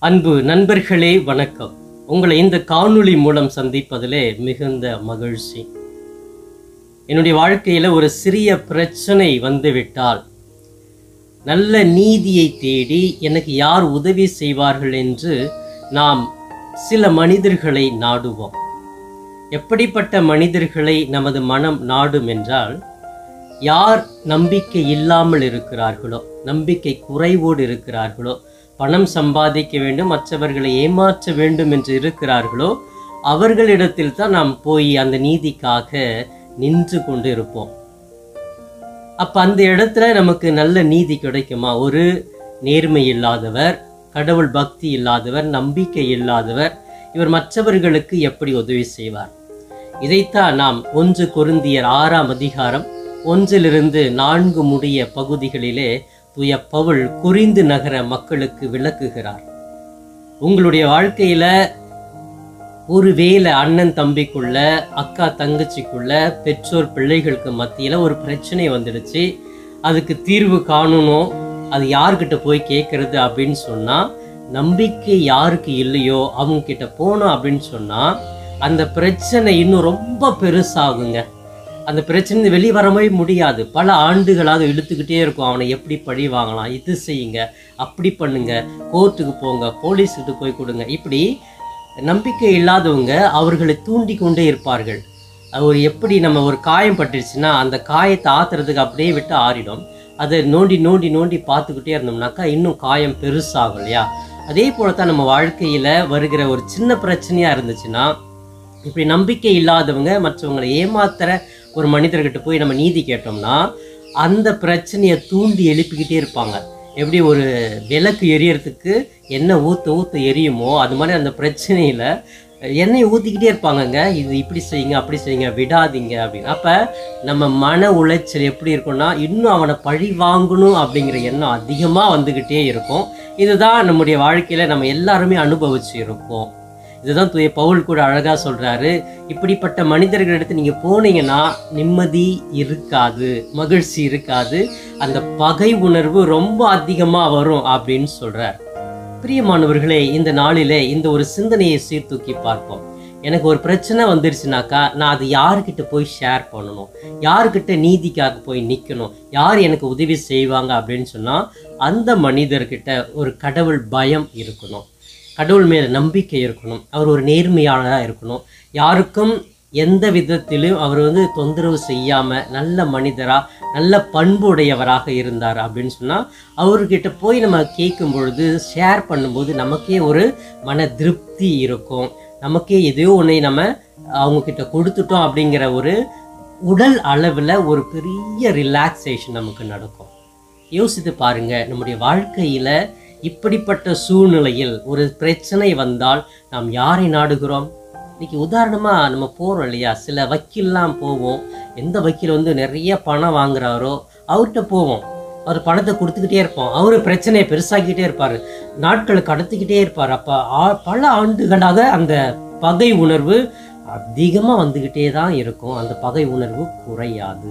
அன்பு நண்பர்களே வணக்கம் உங்களை இந்த காணொளி மூலம் சந்திப்பதிலே மிகுந்த மகிழ்ச்சி என்னுடைய வாழ்க்கையில ஒரு சிறிய பிரச்சனை வந்துவிட்டால் நல்ல நீதியை தேடி எனக்கு யார் உதவி செய்வார்கள் என்று நாம் சில மனிதர்களை நாடுவோம் எப்படிப்பட்ட மனிதர்களை நமது மனம் நாடும் என்றால் யார் நம்பிக்கை இல்லாமல் இருக்கிறார்களோ நம்பிக்கை குறைவோடு இருக்கிறார்களோ பணம் சம்பாதிக்க வேண்டும் மற்றவர்களை ஏமாற்ற வேண்டும் என்று இருக்கிறார்களோ அவர்களிடத்தில் தான் நாம் போய் அந்த நீதிக்காக நின்று கொண்டு இருப்போம் அப்ப அந்த இடத்துல நமக்கு நல்ல நீதி கிடைக்குமா ஒரு நேர்மை இல்லாதவர் கடவுள் பக்தி இல்லாதவர் நம்பிக்கை இல்லாதவர் இவர் மற்றவர்களுக்கு எப்படி உதவி செய்வார் இதைத்தான் நாம் ஒன்று கொருந்தியர் ஆறாம் அதிகாரம் ஒன்றிலிருந்து நான்கு முடிய பகுதிகளிலே தூய பவுல் குறிந்து நகர மக்களுக்கு விளக்குகிறார் உங்களுடைய வாழ்க்கையில ஒருவேளை அண்ணன் தம்பிக்குள்ள அக்கா தங்கச்சிக்குள்ள பெற்றோர் பிள்ளைகளுக்கு மத்தியில ஒரு பிரச்சனை வந்துடுச்சு அதுக்கு தீர்வு காணணும் அது யார்கிட்ட போய் கேட்கறது அப்படின்னு சொன்னா நம்பிக்கை யாருக்கு இல்லையோ அவங்க கிட்ட போனோம் அப்படின்னு சொன்னா அந்த பிரச்சனை இன்னும் ரொம்ப பெருசாகுங்க அந்த பிரச்சனை வெளியே வரவே முடியாது பல ஆண்டுகளாக இழுத்துக்கிட்டே இருக்கும் அவனை எப்படி பழி வாங்கலாம் இது செய்யுங்க அப்படி பண்ணுங்க கோர்ட்டுக்கு போங்க போலீஸ்கிட்ட போய் கொடுங்க இப்படி நம்பிக்கை இல்லாதவங்க அவர்களை தூண்டி கொண்டே இருப்பார்கள் ஒரு எப்படி நம்ம ஒரு காயம் பட்டுருச்சுன்னா அந்த காயத்தை ஆத்துறதுக்கு அப்படியே விட்டு ஆறிடும் அதை நோண்டி நோண்டி நோண்டி பார்த்துக்கிட்டே இருந்தோம்னாக்கா இன்னும் காயம் பெருசாகும் இல்லையா அதே போல தான் நம்ம வாழ்க்கையில வருகிற ஒரு சின்ன பிரச்சனையா இருந்துச்சுன்னா இப்படி நம்பிக்கை இல்லாதவங்க மற்றவங்களை ஏமாத்துற ஒரு மனிதர்கிட்ட போய் நம்ம நீதி கேட்டோம்னா அந்த பிரச்சனையை தூண்டி எழுப்பிக்கிட்டே இருப்பாங்க எப்படி ஒரு விளக்கு எரியறதுக்கு எண்ணெய் ஊற்ற ஊற்ற எரியுமோ அது மாதிரி அந்த பிரச்சனையில எண்ணெய் ஊற்றிக்கிட்டே இருப்பாங்கங்க இது இப்படி செய்யுங்க அப்படி செய்யுங்க விடாதீங்க அப்படின்னு அப்போ நம்ம மன உளைச்சல் எப்படி இருக்கும்னா இன்னும் அவனை பழி வாங்கணும் அப்படிங்கிற எண்ணம் அதிகமாக வந்துக்கிட்டே இருக்கும் இதுதான் நம்முடைய வாழ்க்கையில் நம்ம எல்லாருமே அனுபவிச்சு இருப்போம் இதுதான் தூய பவுல் கூட அழகா சொல்றாரு இப்படிப்பட்ட மனிதர்களிடத்து நீங்க போனீங்கன்னா நிம்மதி இருக்காது மகிழ்ச்சி இருக்காது அந்த பகை உணர்வு ரொம்ப அதிகமா வரும் அப்படின்னு சொல்றார் பிரியமானவர்களே இந்த நாளிலே இந்த ஒரு சிந்தனையை சீர்தூக்கி பார்ப்போம் எனக்கு ஒரு பிரச்சனை வந்துருச்சுனாக்கா நான் அது யாருக்கிட்ட போய் ஷேர் பண்ணணும் யாருக்கிட்ட நீதிக்காக போய் நிற்கணும் யார் எனக்கு உதவி செய்வாங்க அப்படின்னு சொன்னால் அந்த மனிதர்கிட்ட ஒரு கடவுள் பயம் இருக்கணும் கடவுள் மேல நம்பிக்கை இருக்கணும் அவர் ஒரு நேர்மையாளராக இருக்கணும் யாருக்கும் எந்த விதத்திலும் அவர் வந்து தொந்தரவு செய்யாம நல்ல மனிதரா நல்ல பண்பு உடையவராக இருந்தார் அப்படின்னு சொன்னா அவர்கிட்ட போய் நம்ம கேட்கும் பொழுது ஷேர் பண்ணும்போது நமக்கே ஒரு மன திருப்தி இருக்கும் நமக்கே எதையோ ஒன்றை நம்ம அவங்க கிட்ட கொடுத்துட்டோம் அப்படிங்கிற ஒரு உடல் அளவில் ஒரு பெரிய ரிலாக்ஸேஷன் நமக்கு நடக்கும் யோசித்து பாருங்க நம்முடைய வாழ்க்கையில இப்படிப்பட்ட சூழ்நிலையில் ஒரு பிரச்சனை வந்தால் நாம் யாரை நாடுகிறோம் இன்னைக்கு உதாரணமாக நம்ம போகிறோம் இல்லையா சில வக்கீல்லாம் போவோம் எந்த வக்கீல் வந்து நிறைய பணம் வாங்குறாரோ அவர்கிட்ட போவோம் அவர் பணத்தை கொடுத்துக்கிட்டே இருப்போம் அவர் பிரச்சனையை பெருசாக்கிட்டே இருப்பார் நாட்களை கடத்திக்கிட்டே இருப்பார் அப்போ பல ஆண்டுகளாக அந்த பகை உணர்வு அதிகமாக வந்துக்கிட்டே தான் இருக்கும் அந்த பகை உணர்வு குறையாது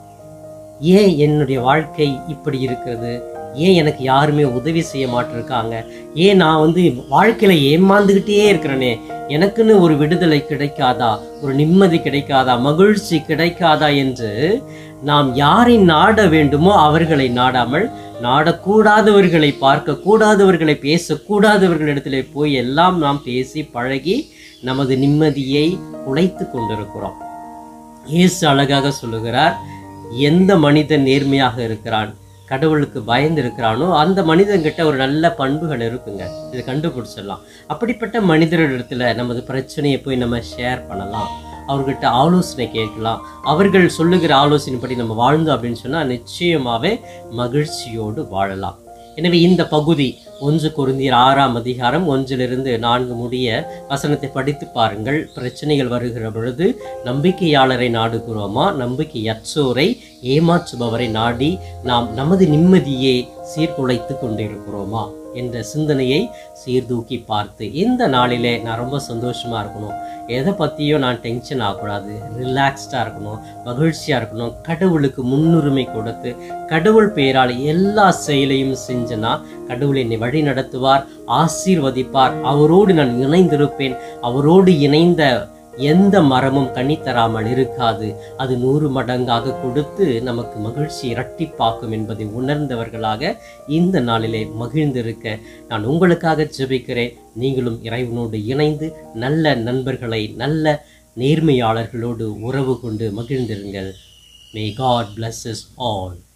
ஏன் என்னுடைய வாழ்க்கை இப்படி இருக்கிறது ஏன் எனக்கு யாருமே உதவி செய்ய மாட்டிருக்காங்க ஏன் நான் வந்து வாழ்க்கையில ஏமாந்துக்கிட்டே இருக்கிறேனே எனக்குன்னு ஒரு விடுதலை கிடைக்காதா ஒரு நிம்மதி கிடைக்காதா மகிழ்ச்சி கிடைக்காதா என்று நாம் யாரை நாட வேண்டுமோ அவர்களை நாடாமல் நாடக்கூடாதவர்களை பார்க்க கூடாதவர்களை பேசக்கூடாதவர்களிடத்திலே போய் எல்லாம் நாம் பேசி பழகி நமது நிம்மதியை உழைத்து கொண்டிருக்கிறோம் இயேசு அழகாக சொல்லுகிறார் எந்த மனிதன் நேர்மையாக இருக்கிறான் கடவுளுக்கு பயந்து இருக்கிறானோ அந்த மனிதன்கிட்ட ஒரு நல்ல பண்புகள் இருக்குங்க இதை கண்டுபிடிச்சிடலாம் அப்படிப்பட்ட மனிதர்களிடத்துல நமது பிரச்சனையை போய் நம்ம ஷேர் பண்ணலாம் அவர்கிட்ட ஆலோசனை கேட்கலாம் அவர்கள் சொல்லுகிற ஆலோசனைப்படி நம்ம வாழ்ந்தோம் அப்படின்னு சொன்னால் நிச்சயமாகவே மகிழ்ச்சியோடு வாழலாம் எனவே இந்த பகுதி ஒன்று குருந்தியர் ஆறாம் அதிகாரம் ஒன்றிலிருந்து நான்கு முடிய வசனத்தை படித்து பாருங்கள் பிரச்சனைகள் வருகிற பொழுது நம்பிக்கையாளரை நாடுகிறோமா நம்பிக்கையற்றோரை ஏமாற்றுபவரை நாடி நாம் நமது நிம்மதியை சீர்குலைத்து கொண்டிருக்கிறோமா என்ற சிந்தனையை சீர்தூக்கி பார்த்து இந்த நாளிலே நான் ரொம்ப சந்தோஷமா இருக்கணும் எதை பற்றியும் நான் டென்ஷன் ஆகக்கூடாது ரிலாக்ஸ்டாக இருக்கணும் மகிழ்ச்சியாக இருக்கணும் கடவுளுக்கு முன்னுரிமை கொடுத்து கடவுள் பெயரால் எல்லா செயலையும் செஞ்சனா கடவுள் என்னை வழி நடத்துவார் ஆசீர்வதிப்பார் அவரோடு நான் இணைந்திருப்பேன் அவரோடு இணைந்த எந்த மரமும் கனி தராமல் இருக்காது அது நூறு மடங்காக கொடுத்து நமக்கு மகிழ்ச்சி இரட்டிப்பாக்கும் என்பதை உணர்ந்தவர்களாக இந்த நாளிலே மகிழ்ந்திருக்க நான் உங்களுக்காக ஜெபிக்கிறேன் நீங்களும் இறைவனோடு இணைந்து நல்ல நண்பர்களை நல்ல நேர்மையாளர்களோடு உறவு கொண்டு மகிழ்ந்திருங்கள் may God bless us all